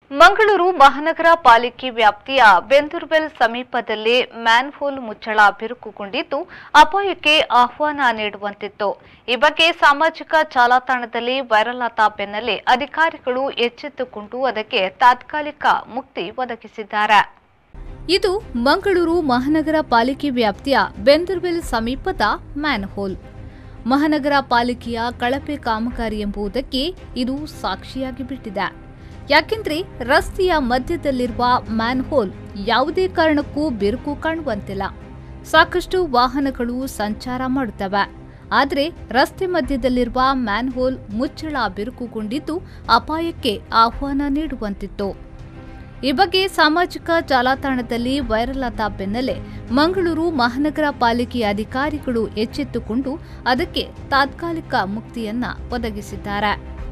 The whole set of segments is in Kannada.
ಮಂಗಳೂರು ಮಹಾನಗರ ಪಾಲಿಕೆ ವ್ಯಾಪ್ತಿಯ ಬೆಂದೂರ್ವೆಲ್ ಸಮೀಪದಲ್ಲಿ ಮ್ಯಾನ್ಹೋಲ್ ಮುಚ್ಚಳ ಬಿರುಕುಗೊಂಡಿದ್ದು ಅಪಾಯಕ್ಕೆ ಆಹ್ವಾನ ನೀಡುವಂತಿತ್ತು ಈ ಬಗ್ಗೆ ಸಾಮಾಜಿಕ ಜಾಲತಾಣದಲ್ಲಿ ವೈರಲ್ ಆದ ಬೆನ್ನಲ್ಲೇ ಅಧಿಕಾರಿಗಳು ಎಚ್ಚೆತ್ತುಕೊಂಡು ಅದಕ್ಕೆ ತಾತ್ಕಾಲಿಕ ಮುಕ್ತಿ ಒದಗಿಸಿದ್ದಾರೆ ಇದು ಮಂಗಳೂರು ಮಹಾನಗರ ಪಾಲಿಕೆ ವ್ಯಾಪ್ತಿಯ ಬೆಂದರ್ವೆಲ್ ಸಮೀಪದ ಮ್ಯಾನ್ಹೋಲ್ ಮಹಾನಗರ ಪಾಲಿಕೆಯ ಕಳಪೆ ಕಾಮಗಾರಿ ಎಂಬುದಕ್ಕೆ ಇದು ಸಾಕ್ಷಿಯಾಗಿ ಬಿಟ್ಟಿದೆ ಯಾಕೆಂದ್ರೆ ರಸ್ತೆಯ ಮಧ್ಯದಲ್ಲಿರುವ ಮ್ಯಾನ್ಹೋಲ್ ಯಾವುದೇ ಕಾರಣಕ್ಕೂ ಬಿರುಕು ಕಾಣುವಂತಿಲ್ಲ ಸಾಕಷ್ಟು ವಾಹನಗಳು ಸಂಚಾರ ಮಾಡುತ್ತವೆ ಆದರೆ ರಸ್ತೆ ಮಧ್ಯದಲ್ಲಿರುವ ಮ್ಯಾನ್ಹೋಲ್ ಮುಚ್ಚಳ ಬಿರುಕುಗೊಂಡಿದ್ದು ಅಪಾಯಕ್ಕೆ ಆಹ್ವಾನ ನೀಡುವಂತಿತ್ತು ಈ ಬಗ್ಗೆ ಸಾಮಾಜಿಕ ಜಾಲತಾಣದಲ್ಲಿ ವೈರಲ್ ಆದ ಬೆನ್ನಲ್ಲೇ ಮಂಗಳೂರು ಮಹಾನಗರ ಪಾಲಿಕೆಯ ಅಧಿಕಾರಿಗಳು ಎಚ್ಚೆತ್ತುಕೊಂಡು ಅದಕ್ಕೆ ತಾತ್ಕಾಲಿಕ ಮುಕ್ತಿಯನ್ನ ಒದಗಿಸಿದ್ದಾರೆ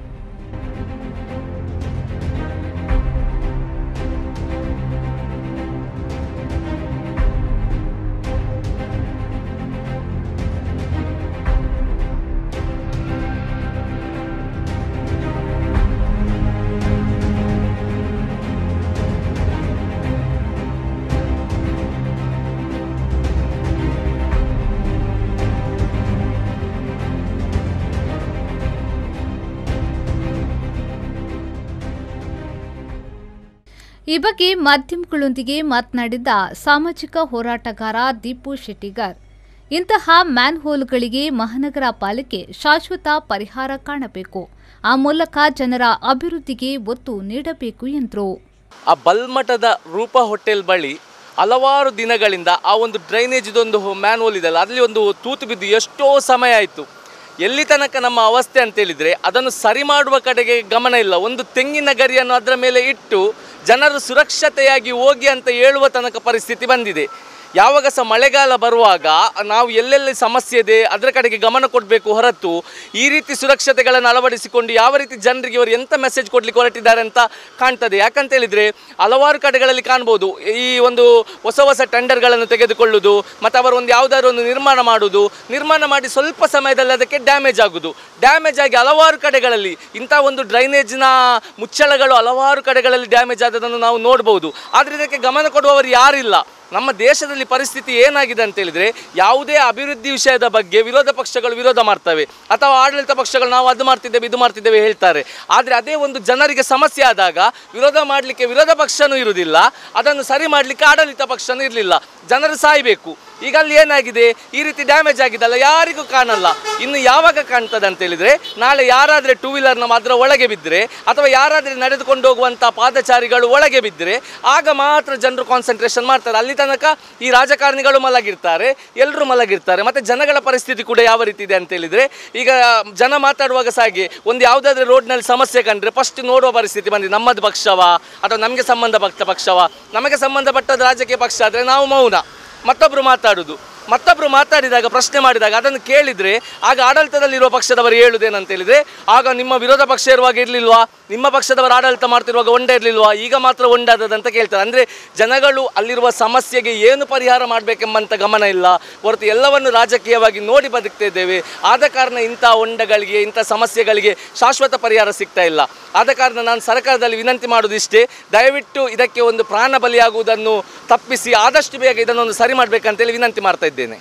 ಈ ಬಗ್ಗೆ ಮಾಧ್ಯಮಗಳೊಂದಿಗೆ ಮಾತನಾಡಿದ ಸಾಮಾಜಿಕ ಹೋರಾಟಗಾರ ದೀಪು ಶೆಟ್ಟಿಗರ್ ಇಂತಹ ಮ್ಯಾನ್ ಹೋಲ್ಗಳಿಗೆ ಮಹಾನಗರ ಪಾಲಿಕೆ ಶಾಶ್ವತ ಪರಿಹಾರ ಕಾಣಬೇಕು ಆ ಮೂಲಕ ಜನರ ಅಭಿವೃದ್ಧಿಗೆ ಒತ್ತು ನೀಡಬೇಕು ಎಂದರು ಆ ಬಲ್ಮಠದ ರೂಪ ಹೋಟೆಲ್ ಬಳಿ ಹಲವಾರು ದಿನಗಳಿಂದ ಆ ಒಂದು ಡ್ರೈನೇಜ್ದೊಂದು ಮ್ಯಾನ್ವಲ್ ಇದೆಯಲ್ಲ ಅಲ್ಲಿ ಒಂದು ತೂತು ಬಿದ್ದು ಎಷ್ಟೋ ಸಮಯ ಆಯಿತು ಎಲ್ಲಿ ತನಕ ನಮ್ಮ ಅವಸ್ಥೆ ಅಂತೇಳಿದರೆ ಅದನ್ನು ಸರಿ ಮಾಡುವ ಕಡೆಗೆ ಗಮನ ಇಲ್ಲ ಒಂದು ತೆಂಗಿನ ಗರಿಯನ್ನು ಅದರ ಮೇಲೆ ಇಟ್ಟು ಜನರು ಸುರಕ್ಷತೆಯಾಗಿ ಹೋಗಿ ಅಂತ ಹೇಳುವ ತನಕ ಪರಿಸ್ಥಿತಿ ಬಂದಿದೆ ಯಾವಾಗ ಸಹ ಮಳೆಗಾಲ ಬರುವಾಗ ನಾವು ಎಲ್ಲೆಲ್ಲಿ ಸಮಸ್ಯೆ ಇದೆ ಅದರ ಕಡೆಗೆ ಗಮನ ಕೊಡಬೇಕು ಹೊರತು ಈ ರೀತಿ ಸುರಕ್ಷತೆಗಳನ್ನು ಅಳವಡಿಸಿಕೊಂಡು ಯಾವ ರೀತಿ ಜನರಿಗೆ ಇವರು ಎಂಥ ಮೆಸೇಜ್ ಕೊಡ್ಲಿಕ್ಕೆ ಹೊರಟಿದ್ದಾರೆ ಅಂತ ಕಾಣ್ತದೆ ಯಾಕಂತ ಹೇಳಿದ್ರೆ ಹಲವಾರು ಕಡೆಗಳಲ್ಲಿ ಕಾಣ್ಬೋದು ಈ ಒಂದು ಹೊಸ ಹೊಸ ಟೆಂಡರ್ಗಳನ್ನು ತೆಗೆದುಕೊಳ್ಳುವುದು ಮತ್ತು ಅವರು ಒಂದು ಯಾವುದಾದ್ರು ಒಂದು ನಿರ್ಮಾಣ ಮಾಡುವುದು ನಿರ್ಮಾಣ ಮಾಡಿ ಸ್ವಲ್ಪ ಸಮಯದಲ್ಲಿ ಅದಕ್ಕೆ ಡ್ಯಾಮೇಜ್ ಆಗುವುದು ಡ್ಯಾಮೇಜ್ ಆಗಿ ಹಲವಾರು ಕಡೆಗಳಲ್ಲಿ ಇಂಥ ಒಂದು ಡ್ರೈನೇಜ್ನ ಮುಚ್ಚಳಗಳು ಹಲವಾರು ಕಡೆಗಳಲ್ಲಿ ಡ್ಯಾಮೇಜ್ ಆದದನ್ನು ನಾವು ನೋಡ್ಬೋದು ಆದರೆ ಇದಕ್ಕೆ ಗಮನ ಕೊಡುವವರು ಯಾರಿಲ್ಲ ನಮ್ಮ ದೇಶದಲ್ಲಿ ಪರಿಸ್ಥಿತಿ ಏನಾಗಿದೆ ಅಂತ ಹೇಳಿದ್ರೆ ಯಾವುದೇ ಅಭಿವೃದ್ಧಿ ವಿಷಯದ ಬಗ್ಗೆ ವಿರೋಧ ಪಕ್ಷಗಳು ವಿರೋಧ ಮಾಡ್ತವೆ ಅಥವಾ ಆಡಳಿತ ಪಕ್ಷಗಳು ನಾವು ಅದು ಮಾಡ್ತಿದ್ದೇವೆ ಇದು ಮಾಡ್ತಿದ್ದೇವೆ ಹೇಳ್ತಾರೆ ಆದರೆ ಅದೇ ಒಂದು ಜನರಿಗೆ ಸಮಸ್ಯೆ ಆದಾಗ ವಿರೋಧ ಮಾಡಲಿಕ್ಕೆ ವಿರೋಧ ಪಕ್ಷನೂ ಇರುವುದಿಲ್ಲ ಅದನ್ನು ಸರಿ ಮಾಡಲಿಕ್ಕೆ ಆಡಳಿತ ಪಕ್ಷನೂ ಇರಲಿಲ್ಲ ಜನರು ಸಾಯಬೇಕು ಈಗ ಅಲ್ಲಿ ಏನಾಗಿದೆ ಈ ರೀತಿ ಡ್ಯಾಮೇಜ್ ಆಗಿದಲ್ಲ ಯಾರಿಗೂ ಕಾಣಲ್ಲ ಇನ್ನು ಯಾವಾಗ ಕಾಣ್ತದೆ ಅಂತ ಹೇಳಿದ್ರೆ ನಾಳೆ ಯಾರಾದರೆ ಟೂ ವೀಲರ್ನ ಅದರ ಒಳಗೆ ಬಿದ್ದರೆ ಅಥವಾ ಯಾರಾದರೆ ನಡೆದುಕೊಂಡು ಹೋಗುವಂಥ ಪಾದಚಾರಿಗಳು ಒಳಗೆ ಬಿದ್ದರೆ ಆಗ ಮಾತ್ರ ಜನರು ಕಾನ್ಸಂಟ್ರೇಷನ್ ಮಾಡ್ತಾರೆ ಅಲ್ಲಿ ತನಕ ಈ ರಾಜಕಾರಣಿಗಳು ಮಲಗಿರ್ತಾರೆ ಎಲ್ಲರೂ ಮಲಗಿರ್ತಾರೆ ಮತ್ತು ಜನಗಳ ಪರಿಸ್ಥಿತಿ ಕೂಡ ಯಾವ ರೀತಿ ಇದೆ ಅಂತ ಹೇಳಿದ್ರೆ ಈಗ ಜನ ಮಾತಾಡುವಾಗ ಸಾಗಿ ಒಂದು ಯಾವುದಾದ್ರೂ ರೋಡ್ನಲ್ಲಿ ಸಮಸ್ಯೆ ಕಂಡ್ರೆ ಫಸ್ಟ್ ನೋಡುವ ಪರಿಸ್ಥಿತಿ ಬಂದಿದೆ ನಮ್ಮದು ಪಕ್ಷವಾ ಅಥವಾ ನಮಗೆ ಸಂಬಂಧಪಟ್ಟ ಪಕ್ಷವಾ ನಮಗೆ ಸಂಬಂಧಪಟ್ಟದ ರಾಜಕೀಯ ಪಕ್ಷ ಆದರೆ ನಾವು ಮೌನ ಮತ್ತೊಬ್ಬರು ಮಾತಾಡುದು ಮತ್ತೊಬ್ಬರು ಮಾತಾಡಿದಾಗ ಪ್ರಶ್ನೆ ಮಾಡಿದಾಗ ಅದನ್ನು ಕೇಳಿದರೆ ಆಗ ಆಡಳಿತದಲ್ಲಿರುವ ಪಕ್ಷದವರು ಹೇಳುವುದೇನಂತ ಹೇಳಿದರೆ ಆಗ ನಿಮ್ಮ ವಿರೋಧ ಪಕ್ಷ ಇರುವಾಗ ಇರಲಿಲ್ವಾ ನಿಮ್ಮ ಪಕ್ಷದವರು ಆಡಳಿತ ಮಾಡ್ತಿರುವಾಗ ಒಂದೇ ಇರಲಿಲ್ವಾ ಈಗ ಮಾತ್ರ ಒಂದಾದದಂತ ಕೇಳ್ತಾರೆ ಅಂದರೆ ಜನಗಳು ಅಲ್ಲಿರುವ ಸಮಸ್ಯೆಗೆ ಏನು ಪರಿಹಾರ ಮಾಡಬೇಕೆಂಬಂತ ಗಮನ ಇಲ್ಲ ಹೊರತು ಎಲ್ಲವನ್ನು ರಾಜಕೀಯವಾಗಿ ನೋಡಿ ಬದುಕ್ತಾ ಇದ್ದೇವೆ ಆದ ಕಾರಣ ಇಂಥ ಹೊಂಡಗಳಿಗೆ ಇಂಥ ಸಮಸ್ಯೆಗಳಿಗೆ ಶಾಶ್ವತ ಪರಿಹಾರ ಸಿಗ್ತಾ ಇಲ್ಲ ಆದ ಕಾರಣ ನಾನು ಸರ್ಕಾರದಲ್ಲಿ ವಿನಂತಿ ಮಾಡೋದಿಷ್ಟೇ ದಯವಿಟ್ಟು ಇದಕ್ಕೆ ಒಂದು ಪ್ರಾಣ ಬಲಿಯಾಗುವುದನ್ನು ತಪ್ಪಿಸಿ ಆದಷ್ಟು ಬೇಗ ಇದನ್ನೊಂದು ಸರಿ ಮಾಡಬೇಕಂತೇಳಿ ವಿನಂತಿ ಮಾಡ್ತಾ ಇದ್ದೇನೆ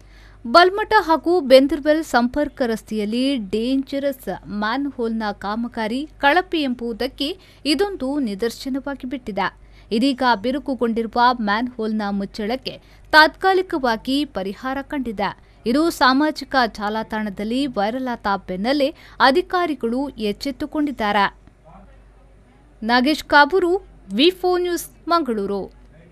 ಬಲ್ಮಠ ಹಾಗೂ ಬೆಂದರ್ವೆಲ್ ಸಂಪರ್ಕ ರಸ್ತೆಯಲ್ಲಿ ಡೇಂಜರಸ್ ಮ್ಯಾನ್ ಹೋಲ್ನ ಕಾಮಗಾರಿ ಕಳಪೆ ಎಂಬುದಕ್ಕೆ ಇದೊಂದು ನಿದರ್ಶನವಾಗಿ ಬಿಟ್ಟಿದೆ ಇದೀಗ ಬಿರುಕುಗೊಂಡಿರುವ ಮ್ಯಾನ್ ಹೋಲ್ನ ಮುಚ್ಚಳಕ್ಕೆ ತಾತ್ಕಾಲಿಕವಾಗಿ ಪರಿಹಾರ ಕಂಡಿದೆ ಇದು ಸಾಮಾಜಿಕ ಜಾಲತಾಣದಲ್ಲಿ ವೈರಲ್ ಆದ ಬೆನ್ನಲ್ಲೇ ಅಧಿಕಾರಿಗಳು ಎಚ್ಚೆತ್ತುಕೊಂಡಿದ್ದಾರೆ ನಾಗೇಶ್ ಕಾಬೂರು ವಿ ನ್ಯೂಸ್ ಮಂಗಳೂರು